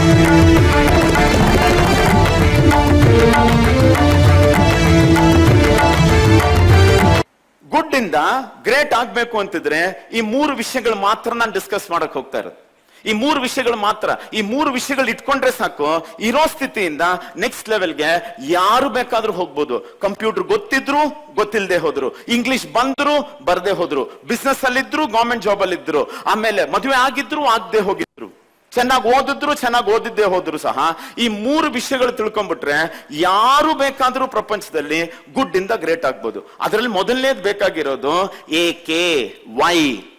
good ಇಂದ great ಆಗ್ಬೇಕು ಅಂತಿದ್ರೆ ಈ ಮೂರು ವಿಷಯಗಳು ಮಾತ್ರ ನಾನು ಡಿಸ್ಕಸ್ ಮಾಡಕ್ ಹೋಗ್ತಾ ಇರೋದು ಈ ಮೂರು ವಿಷಯಗಳು ಮಾತ್ರ ಈ ಮೂರು ವಿಷಯಗಳು ಇಟ್ಕೊಂಡ್ರೆ ಸಾಕು ಇರೋ ಸ್ಥಿತಿಯಿಂದ ನೆಕ್ಸ್ಟ್ ಲೆವೆಲ್ಗೆ ಯಾರು ಬೇಕಾದ್ರೂ ಹೋಗ್ಬೋದು ಕಂಪ್ಯೂಟರ್ ಗೊತ್ತಿದ್ರು ಗೊತ್ತಿಲ್ಲದೆ ಹೋದ್ರು ಇಂಗ್ಲಿಷ್ ಬಂದ್ರು ಬರ್ದೇ ಹೋದ್ರು ಬಿಸ್ನೆಸ್ ಅಲ್ಲಿದ್ರು ಗವರ್ಮೆಂಟ್ ಜಾಬ್ ಅಲ್ಲಿ ಇದ್ರು ಆಮೇಲೆ ಮದುವೆ ಆಗಿದ್ರು ಆಗದೆ ಹೋಗಿದ್ರು ಚೆನ್ನಾಗಿ ಓದಿದ್ರು ಚೆನ್ನಾಗಿ ಓದಿದ್ದೇ ಹೋದ್ರು ಸಹ ಈ ಮೂರು ವಿಷಯಗಳು ತಿಳ್ಕೊಂಡ್ಬಿಟ್ರೆ ಯಾರು ಬೇಕಾದ್ರೂ ಪ್ರಪಂಚದಲ್ಲಿ ಗುಡ್ ಇಂದ ಗ್ರೇಟ್ ಆಗ್ಬೋದು ಅದರಲ್ಲಿ ಮೊದಲನೇದು ಬೇಕಾಗಿರೋದು ಏಕೆ ವೈ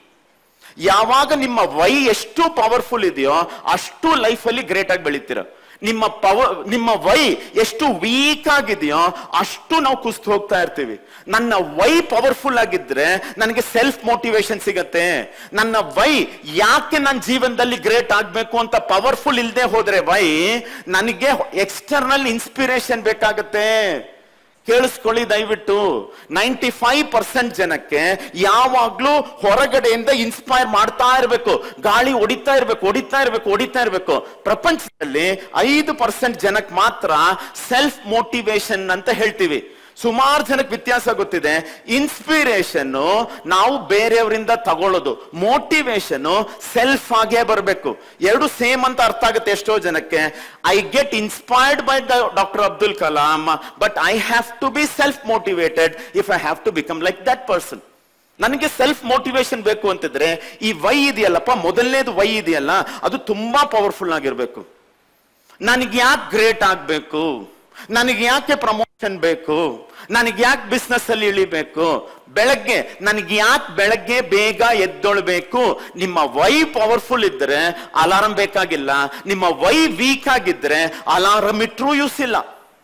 ಯಾವಾಗ ನಿಮ್ಮ ವೈ ಎಷ್ಟು ಪವರ್ಫುಲ್ ಇದೆಯೋ ಅಷ್ಟು ಲೈಫಲ್ಲಿ ಗ್ರೇಟ್ ಆಗಿ ಬೆಳಿತೀರ ನಿಮ್ಮ ಪವರ್ ನಿಮ್ಮ ವೈ ಎಷ್ಟು ವೀಕ್ ಆಗಿದೆಯೋ ಅಷ್ಟು ನಾವು ಕುಸ್ತು ಹೋಗ್ತಾ ಇರ್ತೀವಿ ನನ್ನ ವೈ ಪವರ್ಫುಲ್ ಆಗಿದ್ರೆ ನನಗೆ ಸೆಲ್ಫ್ ಮೋಟಿವೇಶನ್ ಸಿಗತ್ತೆ ನನ್ನ ವೈ ಯಾಕೆ ನನ್ನ ಜೀವನದಲ್ಲಿ ಗ್ರೇಟ್ ಆಗ್ಬೇಕು ಅಂತ ಪವರ್ಫುಲ್ ಇಲ್ಲದೆ ಹೋದ್ರೆ ವೈ ನನಗೆ ಎಕ್ಸ್ಟರ್ನಲ್ ಇನ್ಸ್ಪಿರೇಷನ್ ಬೇಕಾಗತ್ತೆ ಕೇಳಿಸ್ಕೊಳ್ಳಿ ದಯವಿಟ್ಟು ನೈಂಟಿ ಫೈವ್ ಪರ್ಸೆಂಟ್ ಜನಕ್ಕೆ ಯಾವಾಗ್ಲೂ ಹೊರಗಡೆಯಿಂದ ಇನ್ಸ್ಪೈರ್ ಮಾಡ್ತಾ ಇರಬೇಕು ಗಾಳಿ ಹೊಡಿತಾ ಇರಬೇಕು ಹೊಡಿತಾ ಇರಬೇಕು ಹೊಡಿತಾ ಇರಬೇಕು ಪ್ರಪಂಚದಲ್ಲಿ ಐದು ಪರ್ಸೆಂಟ್ ಜನಕ್ಕೆ ಮಾತ್ರ ಸೆಲ್ಫ್ ಮೋಟಿವೇಶನ್ ಅಂತ ಹೇಳ್ತೀವಿ ಸುಮಾರು ಜನಕ್ಕೆ ವ್ಯತ್ಯಾಸ ಗೊತ್ತಿದೆ ಇನ್ಸ್ಪಿರೇಷನ್ ನಾವು ಬೇರೆಯವರಿಂದ ತಗೊಳ್ಳೋದು ಮೋಟಿವೇಶನ್ ಸೆಲ್ಫ್ ಆಗೇ ಬರಬೇಕು ಎರಡು ಸೇಮ್ ಅಂತ ಅರ್ಥ ಆಗುತ್ತೆ ಎಷ್ಟೋ ಜನಕ್ಕೆ I get inspired by doctor Abdul Kalam but I have to be self motivated if I have to become like that person ನನಗೆ ಸೆಲ್ಫ್ ಮೋಟಿವೇಶನ್ ಬೇಕು ಅಂತಿದ್ರೆ ಈ ವೈ ಇದೆಯಲ್ಲಪ್ಪ ಮೊದಲನೇದು ವೈ ಇದೆಯಲ್ಲ ಅದು ತುಂಬಾ ಪವರ್ಫುಲ್ ಆಗಿರ್ಬೇಕು ನನಗೆ ಯಾಕೆ ಗ್ರೇಟ್ ಆಗ್ಬೇಕು ನನಗೆ ಯಾಕೆ ಪ್ರಮೋಷನ್ ಬೇಕು ನನಗೆ ಯಾಕೆ ಬಿಸ್ನೆಸ್ ಅಲ್ಲಿ ಇಳಿಬೇಕು ಬೆಳಗ್ಗೆ ನನಗೆ ಯಾಕೆ ಬೆಳಗ್ಗೆ ಬೇಗ ಎದ್ದೊಳ್ಬೇಕು ನಿಮ್ಮ ವೈ ಪವರ್ಫುಲ್ ಇದ್ರೆ ಅಲಾರಂ ಬೇಕಾಗಿಲ್ಲ ನಿಮ್ಮ ವೈ ವೀಕ್ ಆಗಿದ್ರೆ ಅಲಾರಂ ಇಟ್ರೂ ಯೂಸ್ ಇಲ್ಲ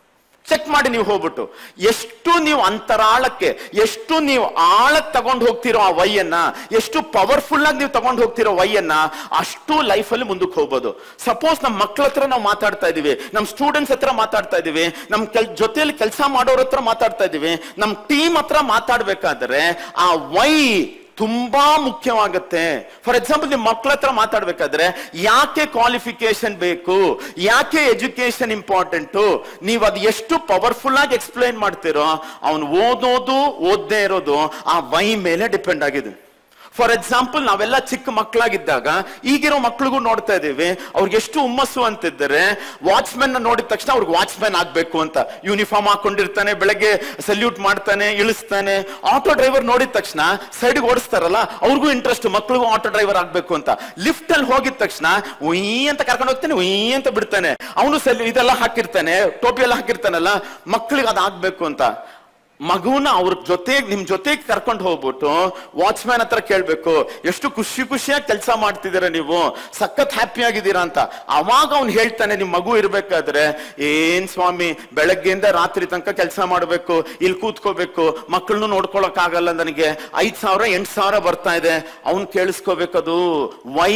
ಚೆಕ್ ಮಾಡಿ ನೀವು ಹೋಗ್ಬಿಟ್ಟು ಎಷ್ಟು ನೀವು ಅಂತರಾಳಕ್ಕೆ ಎಷ್ಟು ನೀವು ಆಳಕ್ಕೆ ತಗೊಂಡು ಹೋಗ್ತಿರೋ ಆ ವೈಯನ್ನ ಎಷ್ಟು ಪವರ್ಫುಲ್ ಆಗಿ ನೀವು ತಗೊಂಡು ಹೋಗ್ತಿರೋ ವೈಯನ್ನ ಅಷ್ಟು ಲೈಫಲ್ಲಿ ಮುಂದಕ್ಕೆ ಹೋಗ್ಬೋದು ಸಪೋಸ್ ನಮ್ಮ ಮಕ್ಕಳ ಹತ್ರ ನಾವು ಮಾತಾಡ್ತಾ ಇದೀವಿ ನಮ್ಮ ಸ್ಟೂಡೆಂಟ್ಸ್ ಹತ್ರ ಮಾತಾಡ್ತಾ ಇದೀವಿ ನಮ್ಮ ಕೆಲ್ ಜೊತೆಯಲ್ಲಿ ಕೆಲಸ ಮಾಡೋರ ಹತ್ರ ಮಾತಾಡ್ತಾ ಇದೀವಿ ನಮ್ಮ ಟೀಮ್ ಹತ್ರ ಮಾತಾಡ್ಬೇಕಾದ್ರೆ ಆ ವೈ ತುಂಬಾ ಮುಖ್ಯವಾಗುತ್ತೆ ಫಾರ್ ಎಕ್ಸಾಂಪಲ್ ನಿಮ್ಮ ಮಕ್ಕಳ ಹತ್ರ ಮಾತಾಡ್ಬೇಕಾದ್ರೆ ಯಾಕೆ ಕ್ವಾಲಿಫಿಕೇಶನ್ ಬೇಕು ಯಾಕೆ ಎಜುಕೇಶನ್ ಇಂಪಾರ್ಟೆಂಟು ನೀವು ಅದು ಎಷ್ಟು ಪವರ್ಫುಲ್ ಆಗಿ ಎಕ್ಸ್ಪ್ಲೈನ್ ಮಾಡ್ತಿರೋ ಅವನು ಓದೋದು ಓದದೇ ಇರೋದು ಆ ವೈ ಮೇಲೆ ಡಿಪೆಂಡ್ ಆಗಿದೆ ಫಾರ್ ಎಕ್ಸಾಂಪಲ್ ನಾವೆಲ್ಲ ಚಿಕ್ಕ ಮಕ್ಕಳಾಗಿದ್ದಾಗ ಈಗಿರೋ ಮಕ್ಳಿಗೂ ನೋಡ್ತಾ ಇದೀವಿ ಅವ್ರಿಗೆ ಎಷ್ಟು ಹುಮ್ಮಸ್ಸು ಅಂತಿದ್ದಾರೆ ವಾಚ್ಮೆನ್ ನೋಡಿದ ತಕ್ಷಣ ಅವ್ರಿಗೆ ವಾಚ್ಮ್ಯಾನ್ ಆಗ್ಬೇಕು ಅಂತ ಯೂನಿಫಾರ್ಮ್ ಹಾಕೊಂಡಿರ್ತಾನೆ ಬೆಳಗ್ಗೆ ಸಲ್ಯೂಟ್ ಮಾಡ್ತಾನೆ ಇಳಿಸ್ತಾನೆ ಆಟೋ ಡ್ರೈವರ್ ನೋಡಿದ ತಕ್ಷಣ ಸೈಡ್ಗೆ ಓಡಿಸ್ತಾರಲ್ಲ ಅವ್ರಿಗೂ ಇಂಟ್ರೆಸ್ಟ್ ಮಕ್ಳಿಗೂ ಆಟೋ ಡ್ರೈವರ್ ಆಗ್ಬೇಕು ಅಂತ ಲಿಫ್ಟ್ ಅಲ್ಲಿ ಹೋಗಿದ ತಕ್ಷಣ ಉಯ್ ಅಂತ ಕರ್ಕೊಂಡು ಹೋಗ್ತಾನೆ ಉಯ್ ಅಂತ ಬಿಡ್ತಾನೆ ಅವನು ಸಲ್ ಇದೆಲ್ಲ ಹಾಕಿರ್ತಾನೆ ಟೋಪಿ ಎಲ್ಲ ಹಾಕಿರ್ತಾನಲ್ಲ ಮಕ್ಳಿಗೆ ಅದಾಗ್ಬೇಕು ಅಂತ ಮಗುನ ಅವ್ರ ಜೊತೆಗೆ ನಿಮ್ ಜೊತೆಗೆ ಕರ್ಕೊಂಡು ಹೋಗ್ಬಿಟ್ಟು ವಾಚ್ಮ್ಯಾನ್ ಹತ್ರ ಕೇಳ್ಬೇಕು ಎಷ್ಟು ಖುಷಿ ಖುಷಿಯಾಗಿ ಕೆಲಸ ಮಾಡ್ತಿದ್ದೀರಾ ನೀವು ಸಖತ್ ಹ್ಯಾಪಿ ಆಗಿದ್ದೀರಾ ಅಂತ ಅವಾಗ ಅವ್ನು ಹೇಳ್ತಾನೆ ನಿಮ್ ಮಗು ಇರ್ಬೇಕಾದ್ರೆ ಏನ್ ಸ್ವಾಮಿ ಬೆಳಗ್ಗೆಯಿಂದ ರಾತ್ರಿ ತನಕ ಕೆಲಸ ಮಾಡ್ಬೇಕು ಇಲ್ಲಿ ಕೂತ್ಕೋಬೇಕು ಮಕ್ಕಳನ್ನು ನೋಡ್ಕೊಳಕ್ ಆಗಲ್ಲ ನನಗೆ ಐದ್ ಸಾವಿರ ಎಂಟ್ ಸಾವಿರ ಬರ್ತಾ ಇದೆ ಅವ್ನ್ ಕೇಳಿಸ್ಕೋಬೇಕದು why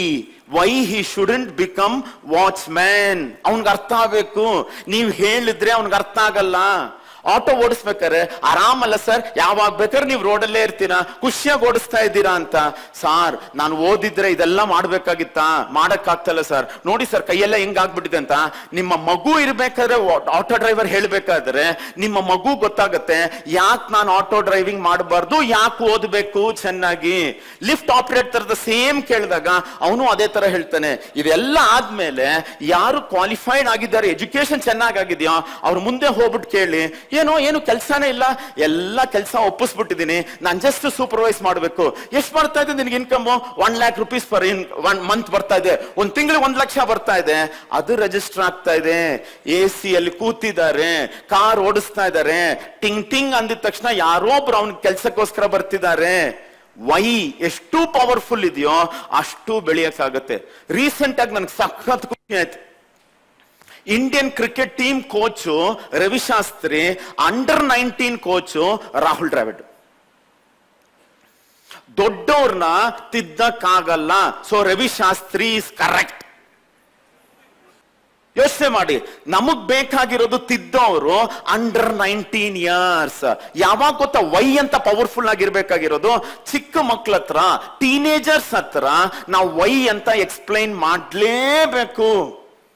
why he shouldn't become watch man ಅವನ್ಗೆ ಅರ್ಥ ಆಗ್ಬೇಕು ನೀವ್ ಹೇಳಿದ್ರೆ ಅವನ್ಗೆ ಅರ್ಥ ಆಗಲ್ಲ ಆಟೋ ಓಡಿಸ್ಬೇಕಾರೆ ಆರಾಮಲ್ಲ ಸರ್ ಯಾವಾಗ ಬೇಕಾದ್ರೆ ನೀವು ರೋಡಲ್ಲೇ ಇರ್ತೀರಾ ಖುಷಿಯಾಗಿ ಓಡಿಸ್ತಾ ಇದ್ದೀರಾ ಅಂತ ಸಾರ್ ನಾನು ಓದಿದ್ರೆ ಇದೆಲ್ಲ ಮಾಡ್ಬೇಕಾಗಿತ್ತಾ ಮಾಡಕ್ ಆಗ್ತಲ್ಲ ಸರ್ ನೋಡಿ ಸರ್ ಕೈಯೆಲ್ಲ ಹೆಂಗ್ ಆಗ್ಬಿಟ್ಟಿದೆ ಅಂತ ನಿಮ್ಮ ಮಗು ಇರ್ಬೇಕಾದ್ರೆ ಆಟೋ ಡ್ರೈವರ್ ಹೇಳ್ಬೇಕಾದ್ರೆ ನಿಮ್ಮ ಮಗು ಗೊತ್ತಾಗತ್ತೆ ಯಾಕೆ ನಾನು ಆಟೋ ಡ್ರೈವಿಂಗ್ ಮಾಡಬಾರ್ದು ಯಾಕೆ ಓದ್ಬೇಕು ಚೆನ್ನಾಗಿ ಲಿಫ್ಟ್ ಆಪರೇಟರ್ ಸೇಮ್ ಕೇಳಿದಾಗ ಅವನು ಅದೇ ತರ ಹೇಳ್ತಾನೆ ಇದೆಲ್ಲ ಆದ್ಮೇಲೆ ಯಾರು ಕ್ವಾಲಿಫೈಡ್ ಆಗಿದ್ದಾರೆ ಎಜುಕೇಶನ್ ಚೆನ್ನಾಗಿದೆಯೋ ಅವ್ರ ಮುಂದೆ ಹೋಗ್ಬಿಟ್ಟು ಕೇಳಿ ಏನೋ ಏನು ಕೆಲಸನೇ ಇಲ್ಲ ಎಲ್ಲ ಕೆಲಸ ಒಪ್ಪಿಸ್ಬಿಟ್ಟಿದೀನಿ ನಾನು ಜಸ್ಟ್ ಸೂಪರ್ವೈಸ್ ಮಾಡಬೇಕು ಎಷ್ಟು ಬರ್ತಾ ಇದೆ ನಿನ್ಗೆ income one lakh rupees per in one month ಬರ್ತಾ ಇದೆ ಒಂದ್ ತಿಂಗಳಿಗೆ ಒಂದ್ ಲಕ್ಷ ಬರ್ತಾ ಇದೆ ಅದು ರಿಜಿಸ್ಟರ್ ಆಗ್ತಾ ಇದೆ ಎ ಸಿ ಅಲ್ಲಿ ಕೂತಿದ್ದಾರೆ ಕಾರ್ ಓಡಿಸ್ತಾ ಇದ್ದಾರೆ ಟಿಂಗ್ ಟಿಂಗ್ ಅಂದಿದ ತಕ್ಷಣ ಯಾರೋ ಒಬ್ರು ಅವ್ನ ಕೆಲ್ಸಕ್ಕೋಸ್ಕರ ಬರ್ತಿದ್ದಾರೆ ವೈ ಎಷ್ಟು ಪವರ್ಫುಲ್ ಇದೆಯೋ ಅಷ್ಟು ಬೆಳೆಯಕ್ಕಾಗತ್ತೆ ರೀಸೆಂಟ್ ಆಗಿ ನನಗೆ ಸಖತ್ ಖುಷಿ ಆಯ್ತು Indian cricket team coach Ravi Shastri under nineteen coach Rahul Dravid ದೊಡ್ಡವ್ರನ್ನ ತಿದ್ದಕ್ಕಾಗಲ್ಲ ಸೊ ರವಿಶಾಸ್ತ್ರಿ ಇಸ್ ಕರೆಕ್ಟ್ ಯೋಚನೆ ಮಾಡಿ ನಮಗ್ ಬೇಕಾಗಿರೋದು ತಿದ್ದವರು ಅಂಡರ್ ನೈನ್ಟೀನ್ ಇಯರ್ಸ್ ಯಾವಾಗ ಗೊತ್ತಾ ವೈ ಅಂತ ಪವರ್ಫುಲ್ ಆಗಿರ್ಬೇಕಾಗಿರೋದು ಚಿಕ್ಕ ಮಕ್ಳ ಹತ್ರ ಟೀನೇಜರ್ಸ್ ಹತ್ರ ನಾವು ವೈ ಅಂತ ಎಕ್ಸ್ಪ್ಲೈನ್ ಮಾಡ್ಲೇಬೇಕು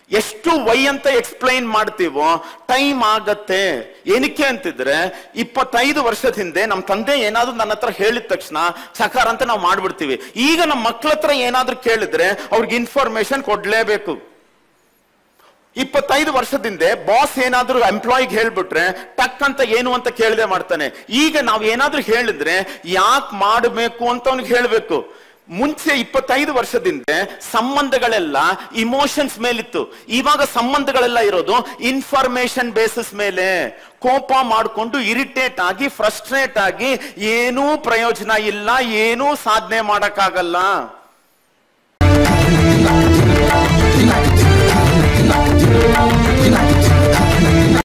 ಎಷ್ಟು ವೈ ಅಂತ ಎಕ್ಸ್ಪ್ಲೈನ್ ಮಾಡ್ತೀವೋ ಟೈಮ್ ಆಗತ್ತೆ ಏನಕ್ಕೆ ಅಂತಿದ್ರೆ ಇಪ್ಪತ್ತೈದು ವರ್ಷದ ಹಿಂದೆ ನಮ್ಮ ತಂದೆ ಏನಾದ್ರು ನನ್ನ ಹತ್ರ ಹೇಳಿದ ತಕ್ಷಣ ಚಕಾರ ಅಂತ ನಾವು ಮಾಡ್ಬಿಡ್ತೀವಿ ಈಗ ನಮ್ಮ ಮಕ್ಳ ಹತ್ರ ಏನಾದ್ರೂ ಕೇಳಿದ್ರೆ ಅವ್ರಿಗೆ ಇನ್ಫಾರ್ಮೇಶನ್ ಕೊಡ್ಲೇಬೇಕು ಇಪ್ಪತ್ತೈದು ವರ್ಷದಿಂದ ಬಾಸ್ ಏನಾದ್ರೂ ಎಂಪ್ಲಾಯಿಗೆ ಹೇಳ್ಬಿಟ್ರೆ ಟಕ್ ಅಂತ ಏನು ಅಂತ ಕೇಳದೆ ಮಾಡ್ತಾನೆ ಈಗ ನಾವ್ ಏನಾದ್ರೂ ಹೇಳಿದ್ರೆ ಯಾಕೆ ಮಾಡಬೇಕು ಅಂತ ಅವ್ನಿಗೆ ಹೇಳ್ಬೇಕು ಮುಂಚೆ ಇಪ್ಪತ್ತೈದು ವರ್ಷದಿಂದ ಸಂಬಂಧಗಳೆಲ್ಲ ಇಮೋಷನ್ಸ್ ಮೇಲಿತ್ತು ಇವಾಗ ಸಂಬಂಧಗಳೆಲ್ಲ ಇರೋದು ಇನ್ಫಾರ್ಮೇಶನ್ ಬೇಸಿಸ್ ಮೇಲೆ ಕೋಪ ಮಾಡಿಕೊಂಡು ಇರಿಟೇಟ್ ಆಗಿ ಫ್ರಸ್ಟ್ರೇಟ್ ಆಗಿ ಏನೂ ಪ್ರಯೋಜನ ಇಲ್ಲ ಏನೂ ಸಾಧನೆ ಮಾಡಕ್ಕಾಗಲ್ಲ Thank